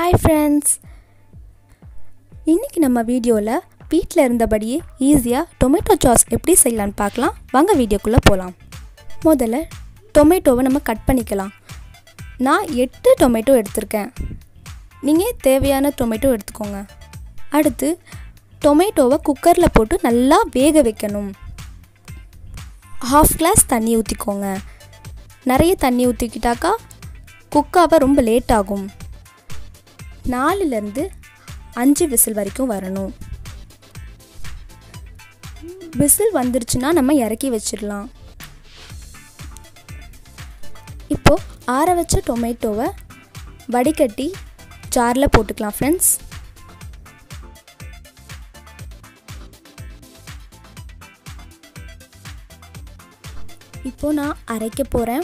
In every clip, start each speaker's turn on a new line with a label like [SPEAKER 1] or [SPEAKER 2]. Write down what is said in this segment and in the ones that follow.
[SPEAKER 1] hi friends இன்றைக்கி நம்ம வீடியோவில் வீட்டில் இருந்தபடியே ஈஸியாக டொமேட்டோ சாஸ் எப்படி செய்யலான்னு பார்க்கலாம் வாங்க வீடியோக்குள்ளே போகலாம் முதல்ல டொமேட்டோவை நம்ம கட் பண்ணிக்கலாம் நான் எட்டு டொமேட்டோ எடுத்திருக்கேன் நீங்கள் தேவையான டொமேட்டோ எடுத்துக்கோங்க அடுத்து டொமேட்டோவை குக்கரில் போட்டு நல்லா வேக வைக்கணும் ஹாஃப் கிளாஸ் தண்ணி ஊற்றிக்கோங்க நிறைய தண்ணி ஊற்றிக்கிட்டாக்கா குக்காக ரொம்ப லேட் ஆகும் நாலுலேருந்து அஞ்சு விசில் வரைக்கும் வரணும் விசில் வந்துருச்சுன்னா நம்ம இறக்கி வச்சிடலாம் இப்போது ஆற வச்ச டொமேட்டோவை வடிகட்டி ஜாரில் போட்டுக்கலாம் ஃப்ரெண்ட்ஸ் இப்போது நான் அரைக்க போகிறேன்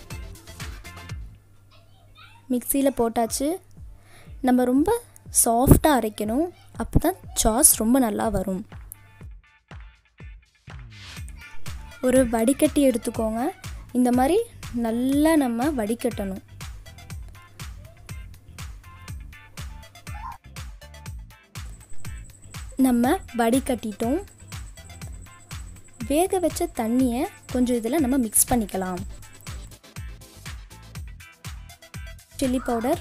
[SPEAKER 1] மிக்சியில் போட்டாச்சு நம்ம ரொம்ப சாஃப்டாக அரைக்கணும் அப்போ தான் சாஸ் ரொம்ப நல்லா வரும் ஒரு வடிகட்டி எடுத்துக்கோங்க இந்த மாதிரி நல்லா நம்ம வடிகட்டணும் நம்ம வடிகட்டிட்டோம் வேக வச்ச தண்ணியை கொஞ்சம் இதில் நம்ம மிக்ஸ் பண்ணிக்கலாம் chilli powder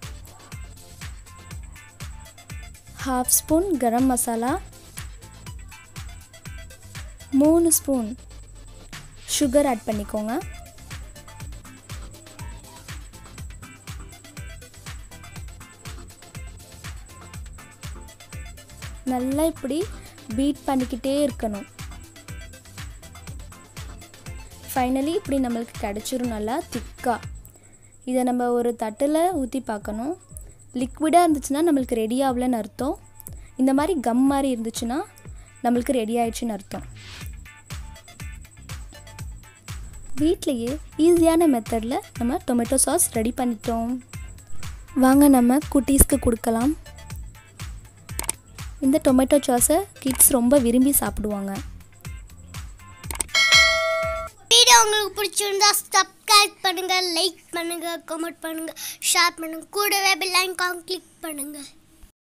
[SPEAKER 1] half spoon garam masala மூணு ஸ்பூன் சுகர் ஆட் பண்ணிக்கோங்க நல்லா இப்படி பீட் பண்ணிக்கிட்டே இருக்கணும் ஃபைனலி இப்படி நம்மளுக்கு கிடச்சிரும் நல்லா திக்காக இதை நம்ம ஒரு தட்டில் ஊற்றி பார்க்கணும் லிக்விடாக இருந்துச்சுன்னா நம்மளுக்கு ரெடி ஆகலன்னு அர்த்தம் இந்த மாதிரி கம் மாதிரி இருந்துச்சுன்னா நம்மளுக்கு ரெடி ஆயிடுச்சுன்னு அர்த்தம் வீட்லேயே ஈஸியான மெத்தடில் நம்ம டொமேட்டோ சாஸ் ரெடி பண்ணிட்டோம் வாங்க நம்ம குட்டீஸ்க்கு கொடுக்கலாம் இந்த டொமேட்டோ சாஸை கிட்ஸ் ரொம்ப விரும்பி சாப்பிடுவாங்க
[SPEAKER 2] வீடியோ உங்களுக்கு பிடிச்சிருந்தா சப்ஸ்கிரைப் பண்ணுங்க லைக் பண்ணுங்க கமெண்ட் பண்ணுங்க ஷேர் பண்ணுங்க கூடவே பெல் ஐகான் கிளிக் பண்ணுங்க